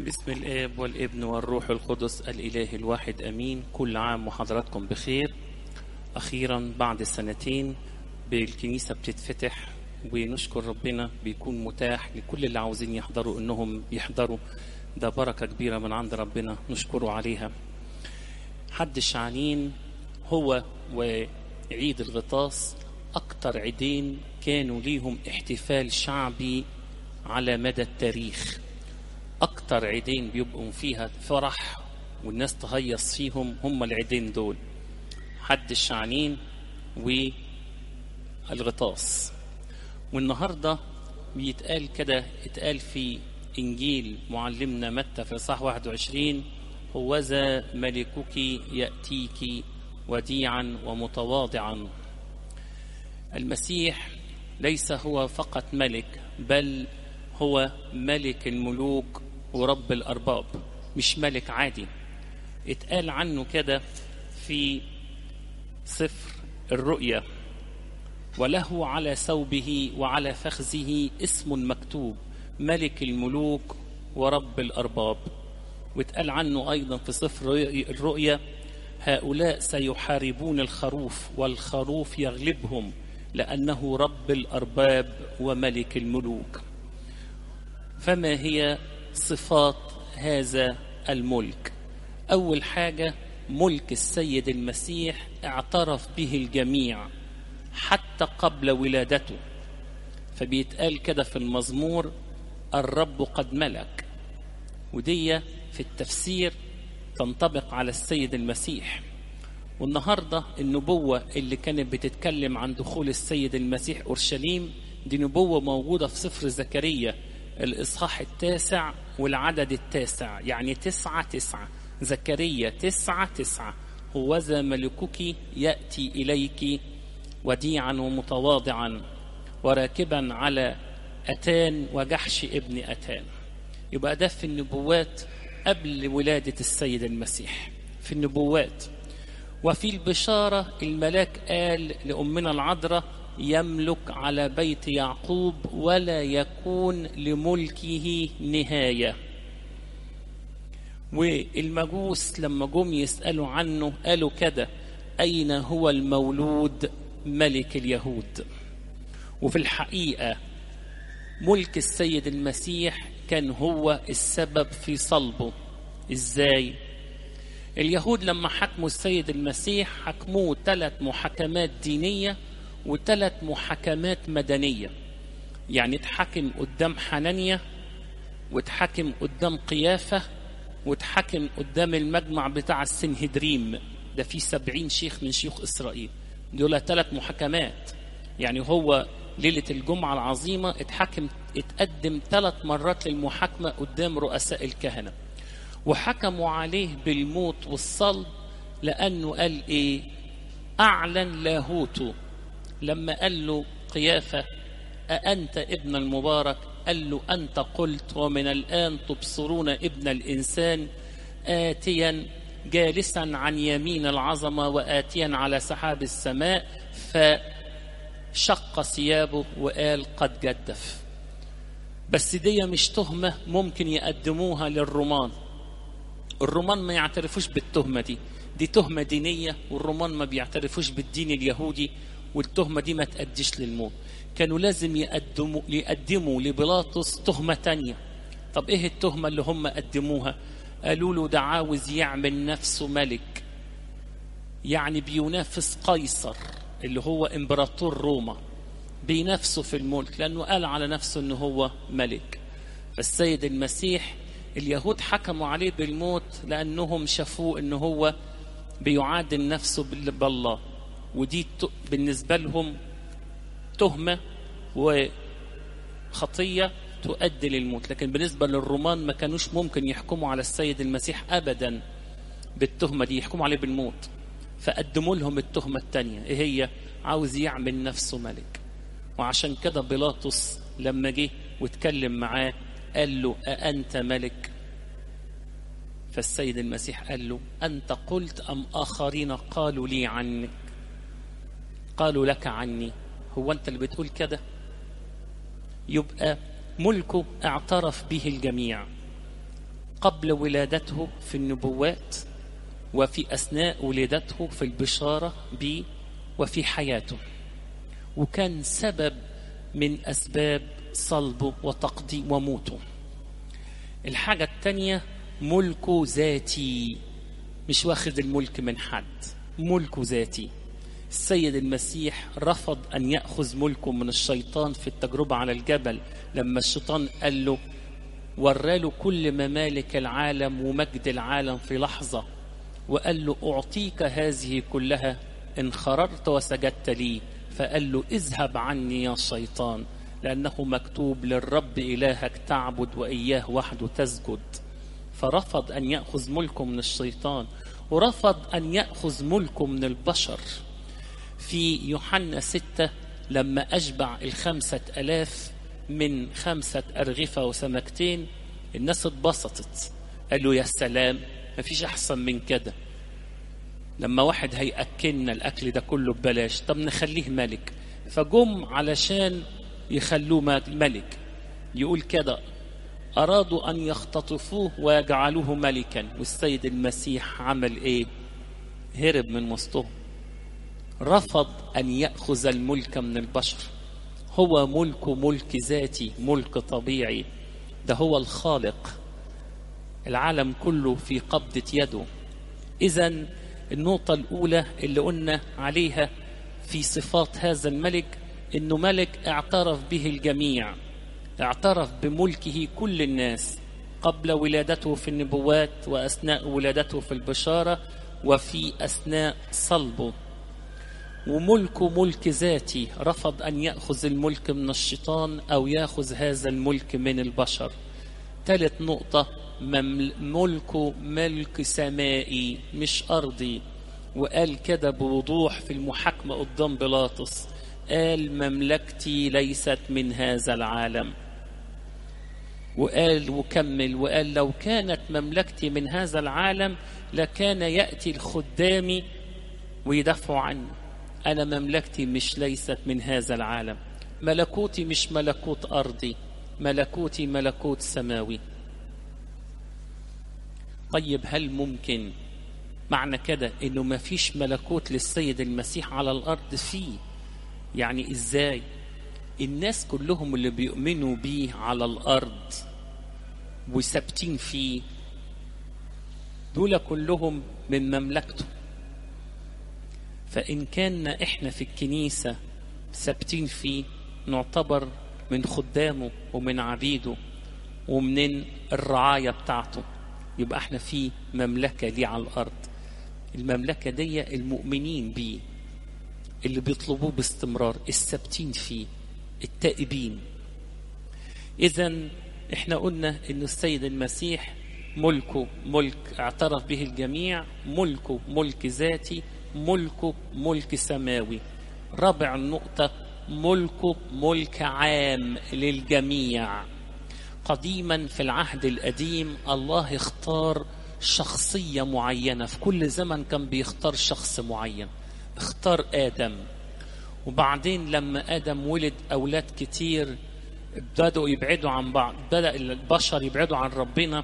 باسم الآب والابن والروح القدس الإله الواحد أمين كل عام وحضراتكم بخير أخيرا بعد سنتين بالكنيسة بتتفتح ونشكر ربنا بيكون متاح لكل اللي عاوزين يحضروا إنهم يحضروا ده بركة كبيرة من عند ربنا نشكره عليها حد الشعانين هو وعيد الغطاس أكتر عيدين كانوا ليهم احتفال شعبي على مدى التاريخ أكتر عيدين بيبقوا فيها فرح والناس تهيص فيهم هم العيدين دول حد الشعانين والغطاس والنهاردة بيتقال كده اتقال في إنجيل معلمنا متى في صح 21 هوذا ملكك يأتيك وديعا ومتواضعا المسيح ليس هو فقط ملك بل هو ملك الملوك ورب الأرباب مش ملك عادي اتقال عنه كده في سفر الرؤيا وله على ثوبه وعلى فخذه اسم مكتوب ملك الملوك ورب الأرباب واتقال عنه أيضا في سفر الرؤيا هؤلاء سيحاربون الخروف والخروف يغلبهم لأنه رب الأرباب وملك الملوك فما هي صفات هذا الملك أول حاجة ملك السيد المسيح اعترف به الجميع حتى قبل ولادته فبيتقال كده في المزمور الرب قد ملك ودي في التفسير تنطبق على السيد المسيح والنهاردة النبوة اللي كانت بتتكلم عن دخول السيد المسيح أورشليم دي نبوة موجودة في سفر زكريا الإصحاح التاسع والعدد التاسع يعني تسعة تسعة زكريا تسعة تسعة هوذا ملكك يأتي إليك وديعا ومتواضعا وراكبا على أتان وجحش ابن أتان يبقى ده في النبوات قبل ولادة السيد المسيح في النبوات وفي البشارة الملاك قال لأمنا العذراء يملك على بيت يعقوب ولا يكون لملكه نهاية والمجوس لما جم يسألوا عنه قالوا كده أين هو المولود ملك اليهود وفي الحقيقة ملك السيد المسيح كان هو السبب في صلبه ازاي اليهود لما حكموا السيد المسيح حكموه ثلاث محاكمات دينية وثلاث محاكمات مدنية يعني اتحكم قدام حنانيا واتحكم قدام قيافة واتحكم قدام المجمع بتاع السنهدريم ده فيه سبعين شيخ من شيوخ إسرائيل دول ثلاث محاكمات يعني هو ليلة الجمعة العظيمة اتحكم اتقدم ثلاث مرات للمحاكمة قدام رؤساء الكهنة وحكموا عليه بالموت والصلب لأنه قال إيه أعلن لاهوته لما قال له قيافة أأنت ابن المبارك قال له أنت قلت ومن الآن تبصرون ابن الإنسان آتيا جالسا عن يمين العظمة وآتيا على سحاب السماء فشق ثيابه وقال قد جدف بس دي مش تهمة ممكن يقدموها للرومان الرومان ما يعترفوش بالتهمة دي دي تهمة دينية والرومان ما بيعترفوش بالدين اليهودي والتهمة دي ما تأديش للموت كانوا لازم يقدموا, يقدموا لبيلاطس تهمة تانية طب ايه التهمة اللي هم قدموها قالوا له ده عاوز يعمل نفسه ملك يعني بينافس قيصر اللي هو امبراطور روما بينافسه في الملك لأنه قال على نفسه أنه هو ملك فالسيد المسيح اليهود حكموا عليه بالموت لأنهم شافوه أنه هو بيعادل نفسه بالله ودي بالنسبة لهم تهمة وخطية تؤدي للموت لكن بالنسبة للرومان ما كانوش ممكن يحكموا على السيد المسيح أبدا بالتهمة دي يحكموا عليه بالموت فقدموا لهم التهمة التانية إيه هي عاوز يعمل نفسه ملك وعشان كده بيلاطس لما جه واتكلم معاه قال له أأنت ملك فالسيد المسيح قال له أنت قلت أم آخرين قالوا لي عنك قالوا لك عني هو أنت اللي بتقول كده يبقى ملكه اعترف به الجميع قبل ولادته في النبوات وفي أثناء ولادته في البشارة به وفي حياته وكان سبب من أسباب صلبه وتقديم وموته الحاجة التانية ملكه ذاتي مش واخد الملك من حد ملكه ذاتي السيد المسيح رفض أن يأخذ ملكه من الشيطان في التجربة على الجبل لما الشيطان قال له وراله كل ممالك العالم ومجد العالم في لحظة وقال له أعطيك هذه كلها إن خررت وسجدت لي فقال له اذهب عني يا شيطان لأنه مكتوب للرب إلهك تعبد وإياه وحده تسجد فرفض أن يأخذ ملكه من الشيطان ورفض أن يأخذ ملكه من البشر في يوحنا ستة لما أشبع الخمسة ألاف من خمسة أرغفة وسمكتين الناس اتبسطت قالوا يا سلام مفيش أحسن من كده لما واحد هيأكلنا الأكل ده كله ببلاش طب نخليه ملك فجم علشان يخلوه ملك يقول كده أرادوا أن يختطفوه ويجعلوه ملكا والسيد المسيح عمل إيه هرب من وسطهم رفض أن يأخذ الملك من البشر هو ملك ملك ذاتي ملك طبيعي ده هو الخالق العالم كله في قبضة يده إذا النقطة الأولى اللي قلنا عليها في صفات هذا الملك إنه ملك اعترف به الجميع اعترف بملكه كل الناس قبل ولادته في النبوات وأثناء ولادته في البشارة وفي أثناء صلبه وملكه ملك ذاتي رفض أن يأخذ الملك من الشيطان أو يأخذ هذا الملك من البشر ثالث نقطة ملكه ملك سمائي مش أرضي وقال كده بوضوح في المحاكمة قدام بيلاطس قال مملكتي ليست من هذا العالم وقال وكمل وقال لو كانت مملكتي من هذا العالم لكان يأتي الخدام ويدافعوا عني أنا مملكتي مش ليست من هذا العالم ملكوتي مش ملكوت أرضي ملكوتي ملكوت سماوي طيب هل ممكن معنى كده انه ما فيش ملكوت للسيد المسيح على الارض فيه يعني ازاي الناس كلهم اللي بيؤمنوا بيه على الارض وثابتين فيه دول كلهم من مملكته فإن كان إحنا في الكنيسة ثابتين فيه نعتبر من خدامه ومن عبيده ومن الرعاية بتاعته يبقى احنا في مملكة ليه على الأرض المملكة دي المؤمنين بيه اللي بيطلبوه باستمرار الثابتين فيه التائبين إذا احنا قلنا إن السيد المسيح ملكه ملك اعترف به الجميع ملكه ملك ذاتي ملكه ملك سماوي رابع نقطة ملكه ملك عام للجميع قديما في العهد القديم الله اختار شخصية معينة في كل زمن كان بيختار شخص معين اختار آدم وبعدين لما آدم ولد أولاد كتير بدأوا يبعدوا عن بعض بدأ البشر يبعدوا عن ربنا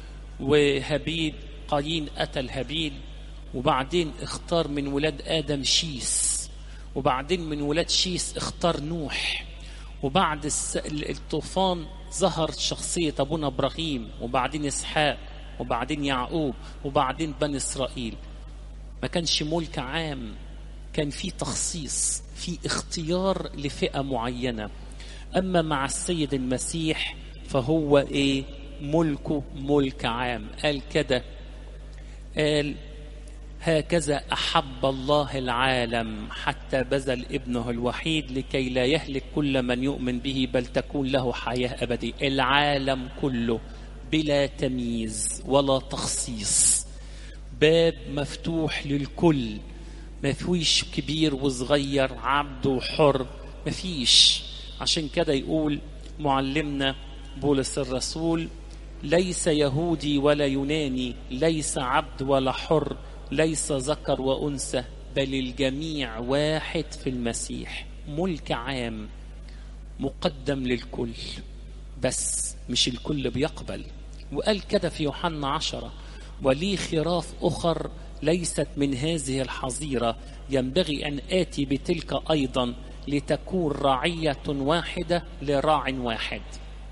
وهابيل قايين قتل هابيل وبعدين اختار من ولاد آدم شيس وبعدين من ولاد شيس اختار نوح وبعد الطوفان ظهرت شخصية أبونا إبراهيم وبعدين إسحاق وبعدين يعقوب وبعدين بني إسرائيل ما كانش ملك عام كان في تخصيص في اختيار لفئة معينة أما مع السيد المسيح فهو إيه ملكه ملك عام قال كده قال هكذا أحب الله العالم حتى بذل ابنه الوحيد لكي لا يهلك كل من يؤمن به بل تكون له حياة أبدية العالم كله بلا تمييز ولا تخصيص باب مفتوح للكل ما فيش كبير وصغير عبد وحر ما فيش عشان كده يقول معلمنا بولس الرسول ليس يهودي ولا يوناني ليس عبد ولا حر ليس ذكر وانثى بل الجميع واحد في المسيح ملك عام مقدم للكل بس مش الكل بيقبل وقال كده في يوحنا عشرة ولي خراف أخر ليست من هذه الحظيرة ينبغي أن آتي بتلك أيضا لتكون رعية واحدة لراع واحد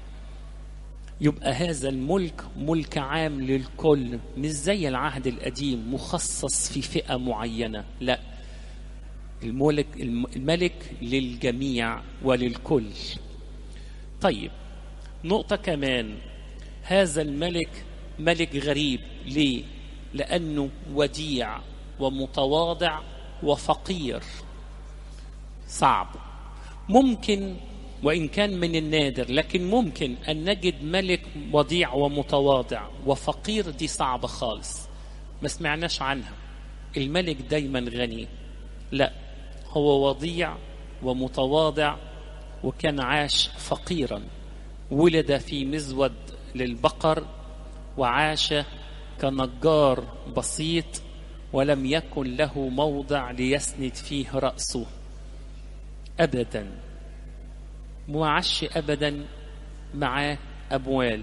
يبقى هذا الملك ملك عام للكل مش زي العهد القديم مخصص في فئة معينة لا الملك الملك للجميع وللكل طيب نقطة كمان هذا الملك ملك غريب ليه لأنه وديع ومتواضع وفقير صعب ممكن وإن كان من النادر لكن ممكن أن نجد ملك وضيع ومتواضع وفقير دي صعبة خالص ما سمعناش عنها الملك دايما غني لا هو وضيع ومتواضع وكان عاش فقيرا ولد في مزود للبقر وعاش كنجار بسيط ولم يكن له موضع ليسند فيه رأسه أبدا معش أبدا معاه أموال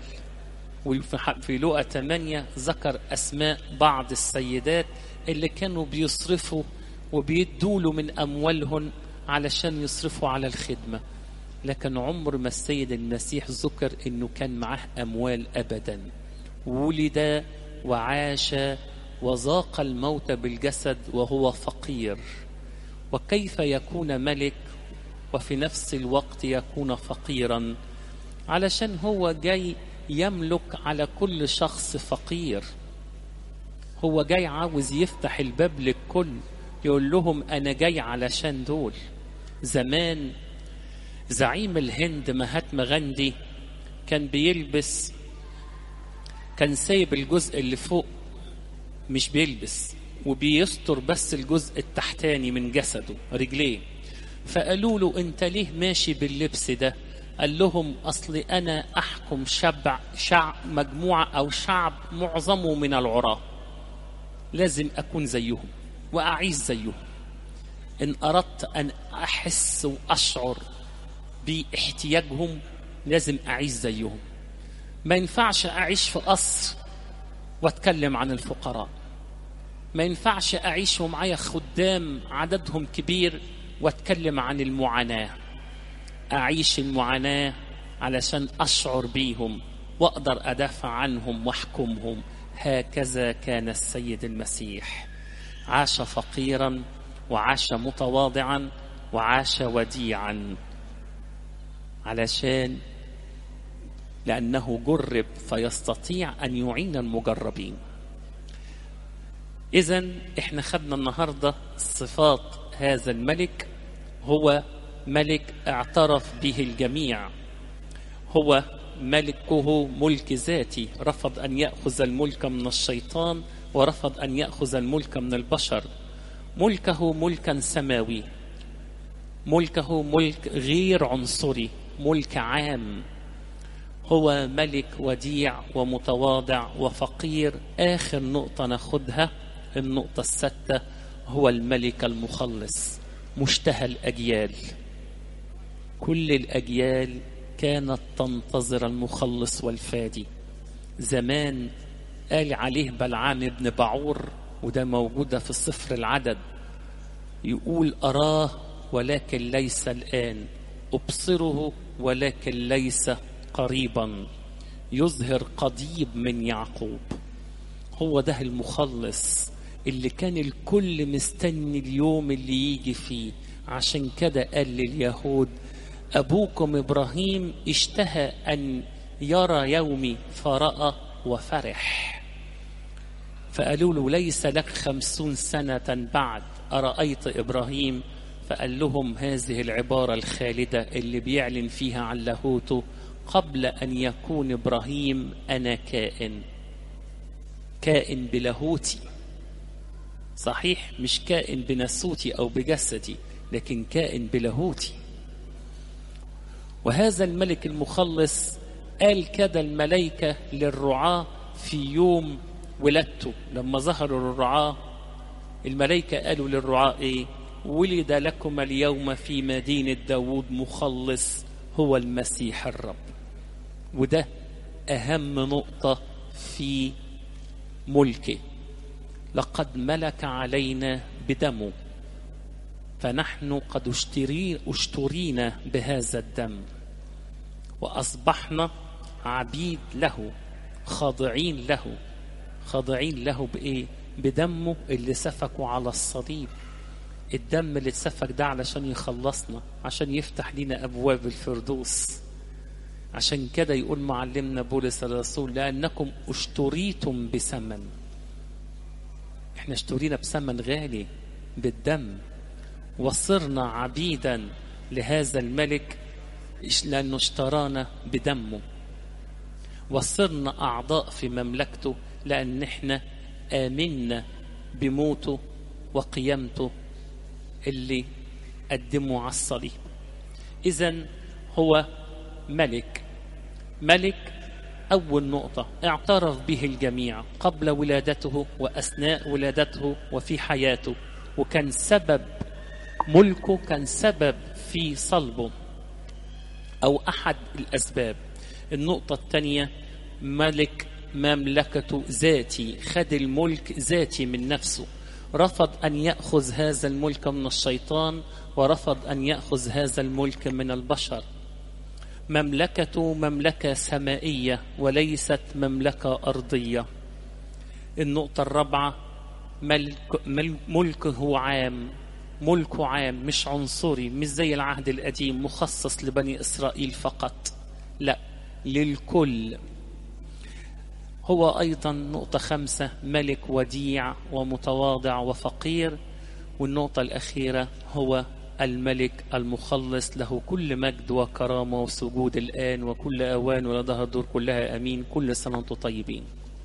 وفي لقى 8 ذكر أسماء بعض السيدات اللي كانوا بيصرفوا وبيدوا له من أموالهم علشان يصرفوا على الخدمة لكن عمر ما السيد المسيح ذكر انه كان معه اموال ابدا ولد وعاش وذاق الموت بالجسد وهو فقير وكيف يكون ملك وفي نفس الوقت يكون فقيرا علشان هو جاي يملك على كل شخص فقير هو جاي عاوز يفتح الباب للكل يقول لهم انا جاي علشان دول زمان زعيم الهند مهاتما غاندي كان بيلبس كان سايب الجزء اللي فوق مش بيلبس وبيستر بس الجزء التحتاني من جسده رجليه فقالوا له انت ليه ماشي باللبس ده قال لهم اصل انا احكم شبع شعب مجموعه او شعب معظمه من العراة لازم اكون زيهم واعيش زيهم ان اردت ان احس واشعر باحتياجهم لازم اعيش زيهم ما ينفعش اعيش في قصر واتكلم عن الفقراء ما ينفعش اعيش ومعايا خدام عددهم كبير واتكلم عن المعاناه اعيش المعاناه علشان اشعر بيهم واقدر ادافع عنهم واحكمهم هكذا كان السيد المسيح عاش فقيرا وعاش متواضعا وعاش وديعا علشان لأنه جرب فيستطيع أن يعين المجربين إذا إحنا خدنا النهاردة صفات هذا الملك هو ملك اعترف به الجميع هو ملكه ملك ذاتي رفض أن يأخذ الملك من الشيطان ورفض أن يأخذ الملك من البشر ملكه ملكا سماوي ملكه ملك غير عنصري ملك عام هو ملك وديع ومتواضع وفقير آخر نقطة ناخدها النقطة الستة هو الملك المخلص مشتهى الأجيال كل الأجيال كانت تنتظر المخلص والفادي زمان قال عليه بلعام بن بعور وده موجودة في الصفر العدد يقول أراه ولكن ليس الآن أبصره ولكن ليس قريبا يظهر قضيب من يعقوب هو ده المخلص اللي كان الكل مستني اليوم اللي يجي فيه عشان كده قال لليهود أبوكم إبراهيم اشتهى أن يرى يومي فرأى وفرح فقالوا له ليس لك خمسون سنة بعد أرأيت إبراهيم فقال لهم هذه العبارة الخالدة اللي بيعلن فيها عن لاهوته قبل أن يكون إبراهيم أنا كائن كائن بلاهوتي صحيح مش كائن بنسوتي أو بجسدي لكن كائن بلاهوتي وهذا الملك المخلص قال كده الملائكة للرعاة في يوم ولادته لما ظهروا للرعاة الملائكة قالوا للرعاة إيه ولد لكم اليوم في مدينة داود مخلص هو المسيح الرب وده أهم نقطة في ملكه لقد ملك علينا بدمه فنحن قد اشتري اشترينا بهذا الدم وأصبحنا عبيد له خاضعين له خاضعين له بإيه؟ بدمه اللي سفكوا على الصليب الدم اللي اتسفك ده علشان يخلصنا عشان يفتح لنا أبواب الفردوس عشان كده يقول معلمنا بولس الرسول لأنكم اشتريتم بثمن احنا اشترينا بثمن غالي بالدم وصرنا عبيدا لهذا الملك لأنه اشترانا بدمه وصرنا أعضاء في مملكته لأن احنا آمنا بموته وقيامته اللي قدمه على الصليب إذا هو ملك ملك أول نقطة اعترف به الجميع قبل ولادته وأثناء ولادته وفي حياته وكان سبب ملكه كان سبب في صلبه أو أحد الأسباب النقطة الثانية ملك مملكته ذاتي خد الملك ذاتي من نفسه رفض أن يأخذ هذا الملك من الشيطان ورفض أن يأخذ هذا الملك من البشر مملكته مملكة سمائية وليست مملكة أرضية النقطة الرابعة ملك ملكه عام ملكه عام مش عنصري مش زي العهد القديم مخصص لبني إسرائيل فقط لا للكل هو أيضا نقطة خمسة ملك وديع ومتواضع وفقير والنقطة الأخيرة هو الملك المخلص له كل مجد وكرامة وسجود الآن وكل أوان ولدها الدور كلها أمين كل سنة وأنتم طيبين